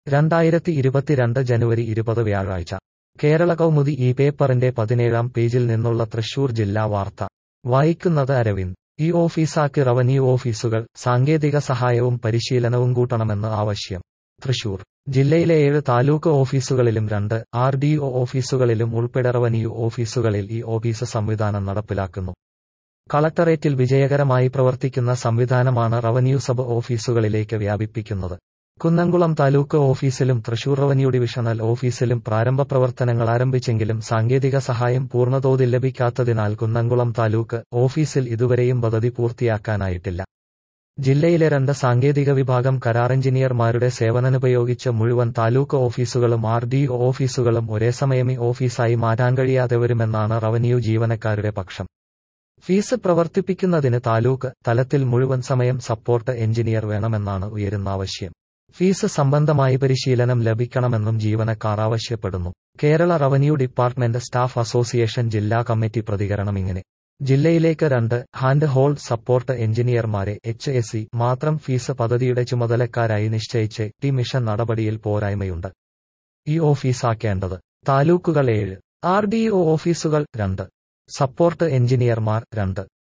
രണ്ടായിരത്തി ഇരുപത്തിരണ്ട് ജനുവരി ഇരുപത് വ്യാഴാഴ്ച കേരള കൗമുദി ഈ പേപ്പറിന്റെ പതിനേഴാം പേജിൽ നിന്നുള്ള തൃശൂർ ജില്ലാ വാർത്ത വായിക്കുന്നത് അരവിന്ദ് ഈ ഓഫീസാക്കി റവന്യൂ ഓഫീസുകൾ സാങ്കേതിക സഹായവും പരിശീലനവും കൂട്ടണമെന്ന് ആവശ്യം തൃശൂർ ജില്ലയിലെ ഏഴ് താലൂക്ക് ഓഫീസുകളിലും രണ്ട് ആർ ഡി ഒ ഓഫീസുകളിലും ഉൾപ്പെടെ റവന്യൂ ഓഫീസുകളിൽ ഈ ഓഫീസ് സംവിധാനം നടപ്പിലാക്കുന്നു കളക്ടറേറ്റിൽ വിജയകരമായി പ്രവർത്തിക്കുന്ന സംവിധാനമാണ് റവന്യൂ സബ് ഓഫീസുകളിലേക്ക് വ്യാപിപ്പിക്കുന്നത് കുന്നംകുളം താലൂക്ക് ഓഫീസിലും തൃശൂർ റവന്യൂ ഡിവിഷണൽ ഓഫീസിലും പ്രാരംഭ പ്രവർത്തനങ്ങൾ ആരംഭിച്ചെങ്കിലും സാങ്കേതിക സഹായം പൂർണ്ണതോതിൽ ലഭിക്കാത്തതിനാൽ കുന്നംകുളം താലൂക്ക് ഓഫീസിൽ ഇതുവരെയും പദ്ധതി പൂർത്തിയാക്കാനായിട്ടില്ല ജില്ലയിലെ രണ്ട് സാങ്കേതിക വിഭാഗം കരാർ എഞ്ചിനീയർമാരുടെ സേവനമുപയോഗിച്ച് മുഴുവൻ താലൂക്ക് ഓഫീസുകളും ആർ ഡി ഒ ഓഫീസുകളും ഒരേ സമയം ഈ ഓഫീസായി മാറ്റാൻ കഴിയാതെ വരുമെന്നാണ് റവന്യൂ ജീവനക്കാരുടെ പക്ഷം ഫീസ് പ്രവർത്തിപ്പിക്കുന്നതിന് താലൂക്ക് തലത്തിൽ മുഴുവൻ സമയം സപ്പോർട്ട് എഞ്ചിനീയർ വേണമെന്നാണ് ഉയരുന്ന ആവശ്യം ഫീസ് സംബന്ധമായി പരിശീലനം ലഭിക്കണമെന്നും ജീവനക്കാർ ആവശ്യപ്പെടുന്നു Kerala revenue department staff association ജില്ലാ കമ്മിറ്റി പ്രതികരണം ഇങ്ങനെ ജില്ലയിലേക്ക് രണ്ട് ഹാൻഡ് ഹോൾഡ് സപ്പോർട്ട് എഞ്ചിനീയർമാരെ എച്ച് എസ് സി മാത്രം ഫീസ് പദ്ധതിയുടെ ചുമതലക്കാരായി നിശ്ചയിച്ച് ടി മിഷൻ നടപടിയിൽ പോരായ്മയുണ്ട് ഈ ഓഫീസാക്കേണ്ടത് താലൂക്കുകൾ ഏഴ് ആർ ഡി ഒ ഓഫീസുകൾ രണ്ട് സപ്പോർട്ട് എഞ്ചിനീയർമാർ രണ്ട്